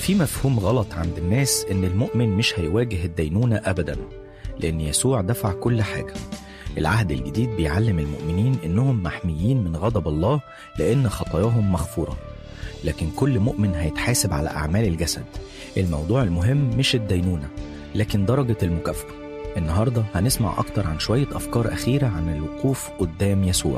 في مفهوم غلط عند الناس إن المؤمن مش هيواجه الدينونة أبدا لأن يسوع دفع كل حاجة العهد الجديد بيعلم المؤمنين إنهم محميين من غضب الله لأن خطاياهم مغفورة لكن كل مؤمن هيتحاسب على أعمال الجسد الموضوع المهم مش الدينونة لكن درجة المكافأة النهاردة هنسمع أكتر عن شوية أفكار أخيرة عن الوقوف قدام يسوع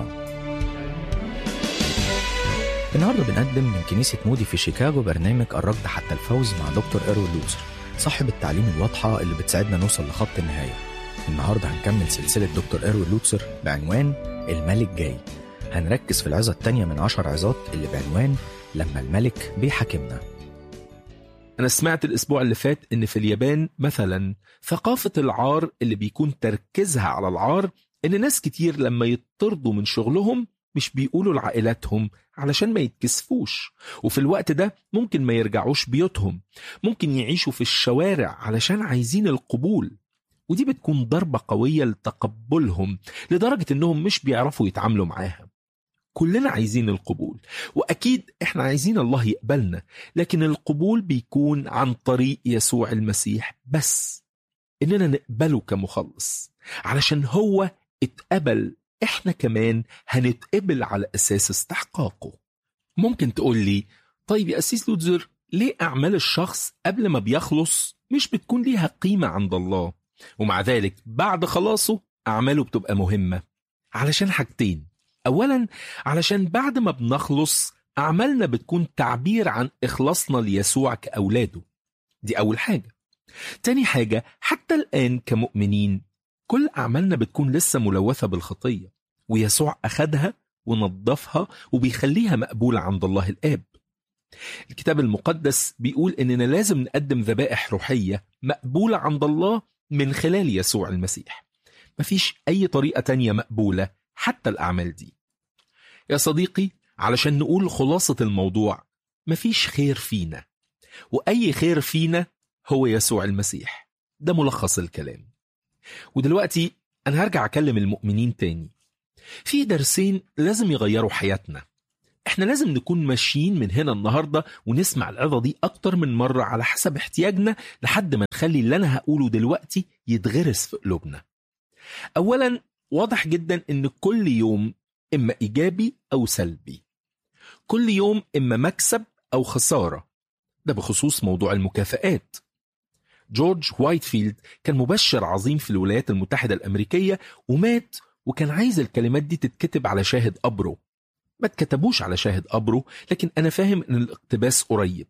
النهارده بنقدم من كنيسة مودي في شيكاغو برنامج الركض حتى الفوز مع دكتور إيروين لوزر صاحب التعليم الواضحة اللي بتساعدنا نوصل لخط النهاية النهارده هنكمل سلسلة دكتور إيروين لوتسر بعنوان الملك جاي هنركز في العظة التانية من عشر عظات اللي بعنوان لما الملك بيحاكمنا أنا سمعت الأسبوع اللي فات إن في اليابان مثلا ثقافة العار اللي بيكون تركيزها على العار إن ناس كتير لما يطردوا من شغلهم مش بيقولوا لعائلاتهم علشان ما يتكسفوش وفي الوقت ده ممكن ما يرجعوش بيوتهم ممكن يعيشوا في الشوارع علشان عايزين القبول ودي بتكون ضربة قوية لتقبلهم لدرجة إنهم مش بيعرفوا يتعاملوا معاها كلنا عايزين القبول وأكيد إحنا عايزين الله يقبلنا لكن القبول بيكون عن طريق يسوع المسيح بس إننا نقبله كمخلص علشان هو اتقبل إحنا كمان هنتقبل على أساس استحقاقه ممكن تقول لي طيب يا أسيس لوتزر ليه أعمال الشخص قبل ما بيخلص مش بتكون ليها قيمة عند الله ومع ذلك بعد خلاصه أعماله بتبقى مهمة علشان حاجتين أولا علشان بعد ما بنخلص أعمالنا بتكون تعبير عن إخلاصنا ليسوع كأولاده دي أول حاجة تاني حاجة حتى الآن كمؤمنين كل أعمالنا بتكون لسه ملوثة بالخطية ويسوع أخدها ونظفها وبيخليها مقبولة عند الله الآب الكتاب المقدس بيقول إننا لازم نقدم ذبائح روحية مقبولة عند الله من خلال يسوع المسيح مفيش أي طريقة تانية مقبولة حتى الأعمال دي يا صديقي علشان نقول خلاصة الموضوع مفيش خير فينا وأي خير فينا هو يسوع المسيح ده ملخص الكلام ودلوقتي أنا هرجع أكلم المؤمنين تاني في درسين لازم يغيروا حياتنا احنا لازم نكون ماشيين من هنا النهاردة ونسمع العظة دي أكتر من مرة على حسب احتياجنا لحد ما نخلي اللي أنا هقوله دلوقتي يتغرس في قلوبنا أولا واضح جدا إن كل يوم إما إيجابي أو سلبي كل يوم إما مكسب أو خسارة ده بخصوص موضوع المكافآت جورج وايتفيلد كان مبشر عظيم في الولايات المتحدة الأمريكية ومات وكان عايز الكلمات دي تتكتب على شاهد قبره ما اتكتبوش على شاهد قبره لكن أنا فاهم إن الاقتباس قريب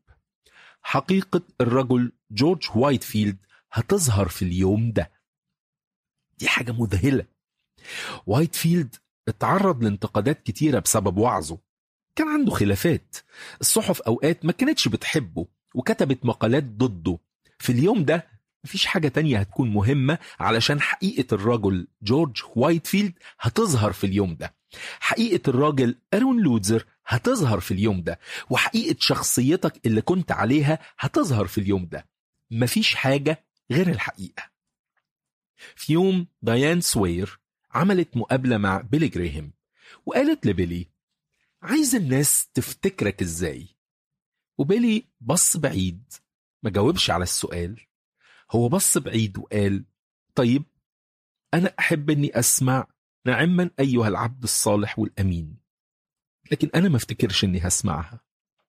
حقيقة الرجل جورج وايتفيلد هتظهر في اليوم ده دي حاجة مذهلة وايتفيلد اتعرض لانتقادات كتيرة بسبب وعظه كان عنده خلافات الصحف أوقات ما كانتش بتحبه وكتبت مقالات ضده في اليوم ده مفيش حاجة تانية هتكون مهمة علشان حقيقة الرجل جورج وايتفيلد هتظهر في اليوم ده حقيقة الراجل أرون لودزر هتظهر في اليوم ده وحقيقة شخصيتك اللي كنت عليها هتظهر في اليوم ده مفيش حاجة غير الحقيقة في يوم ديان سوير عملت مقابلة مع بيلي جريهام وقالت لبيلي عايز الناس تفتكرك ازاي وبيلي بص بعيد ما جاوبش على السؤال هو بص بعيد وقال طيب أنا أحب أني أسمع نعما أيها العبد الصالح والأمين لكن أنا ما افتكرش أني هسمعها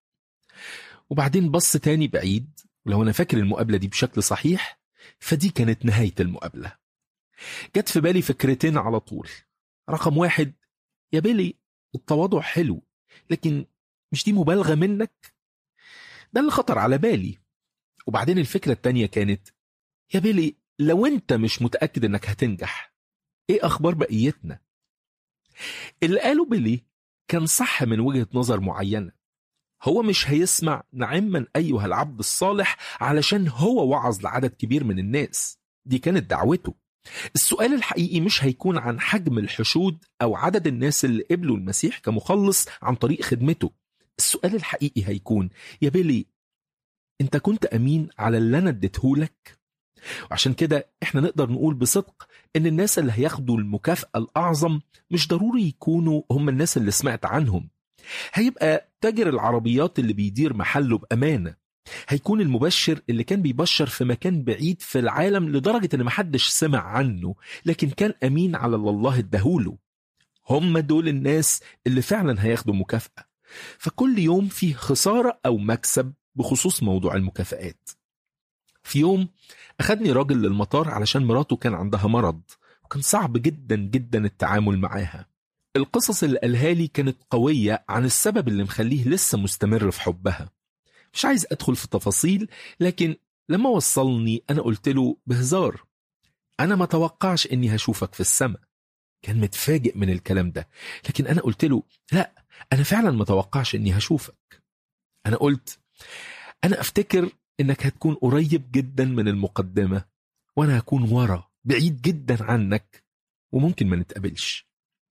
وبعدين بص تاني بعيد ولو أنا فاكر المقابلة دي بشكل صحيح فدي كانت نهاية المقابلة جت في بالي فكرتين على طول رقم واحد يا بيلي التواضع حلو لكن مش دي مبالغة منك ده اللي خطر على بالي وبعدين الفكرة التانية كانت يا بيلي لو انت مش متأكد انك هتنجح ايه اخبار بقيتنا اللي قاله بيلي كان صح من وجهة نظر معينة هو مش هيسمع نعما أيها العبد الصالح علشان هو وعظ لعدد كبير من الناس دي كانت دعوته السؤال الحقيقي مش هيكون عن حجم الحشود أو عدد الناس اللي قبلوا المسيح كمخلص عن طريق خدمته السؤال الحقيقي هيكون يا بيلي انت كنت أمين على اللي أنا اديتهولك وعشان كده احنا نقدر نقول بصدق ان الناس اللي هياخدوا المكافأة الأعظم مش ضروري يكونوا هم الناس اللي سمعت عنهم هيبقى تاجر العربيات اللي بيدير محله بأمانة هيكون المبشر اللي كان بيبشر في مكان بعيد في العالم لدرجة ان محدش سمع عنه لكن كان امين على اللي الله اداهوله هم دول الناس اللي فعلا هياخدوا مكافأة فكل يوم فيه خسارة او مكسب بخصوص موضوع المكافآت في يوم أخدني راجل للمطار علشان مراته كان عندها مرض وكان صعب جدا جدا التعامل معاها القصص اللي قالها لي كانت قوية عن السبب اللي مخليه لسه مستمر في حبها مش عايز أدخل في تفاصيل لكن لما وصلني أنا قلت له بهزار أنا ما توقعش إني هشوفك في السماء كان متفاجئ من الكلام ده لكن أنا قلت له لا أنا فعلا ما توقعش إني هشوفك أنا قلت أنا أفتكر إنك هتكون قريب جدا من المقدمة وأنا هكون ورا بعيد جدا عنك وممكن ما نتقابلش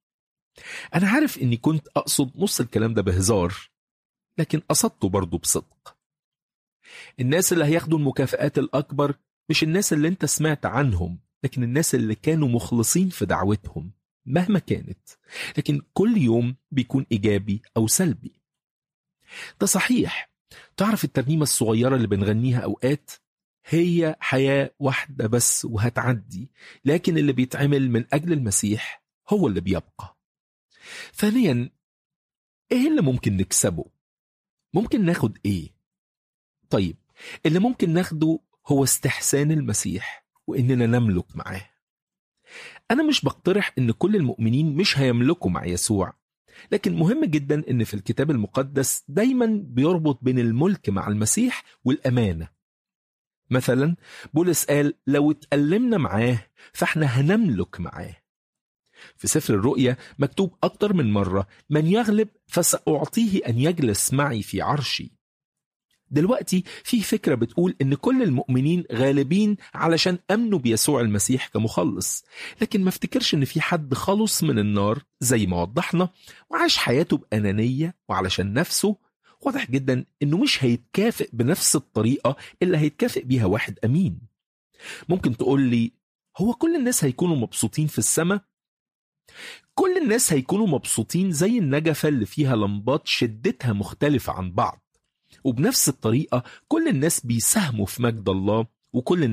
أنا عارف إني كنت أقصد نص الكلام ده بهزار لكن قصدته برضه بصدق الناس اللي هياخدوا المكافآت الأكبر مش الناس اللي أنت سمعت عنهم لكن الناس اللي كانوا مخلصين في دعوتهم مهما كانت لكن كل يوم بيكون إيجابي أو سلبي ده صحيح تعرف الترنيمة الصغيرة اللي بنغنيها أوقات هي حياة واحدة بس وهتعدي لكن اللي بيتعمل من أجل المسيح هو اللي بيبقى ثانيا ايه اللي ممكن نكسبه ممكن ناخد ايه طيب اللي ممكن ناخده هو استحسان المسيح واننا نملك معاه انا مش بقترح ان كل المؤمنين مش هيملكوا مع يسوع لكن مهم جدا ان في الكتاب المقدس دايما بيربط بين الملك مع المسيح والامانه مثلا بولس قال لو اتألمنا معاه فاحنا هنملك معاه في سفر الرؤيا مكتوب أكتر من مرة من يغلب فسأعطيه أن يجلس معي في عرشي دلوقتي في فكرة بتقول إن كل المؤمنين غالبين علشان أمنوا بيسوع المسيح كمخلص لكن ما افتكرش إن في حد خلص من النار زي ما وضحنا وعاش حياته بأنانية وعلشان نفسه واضح جدا إنه مش هيتكافئ بنفس الطريقة اللي هيتكافئ بيها واحد أمين ممكن تقول لي هو كل الناس هيكونوا مبسوطين في السماء كل الناس هيكونوا مبسوطين زي النجفة اللي فيها لمبات شدتها مختلفة عن بعض وبنفس الطريقة كل الناس بيساهموا في مجد الله وكل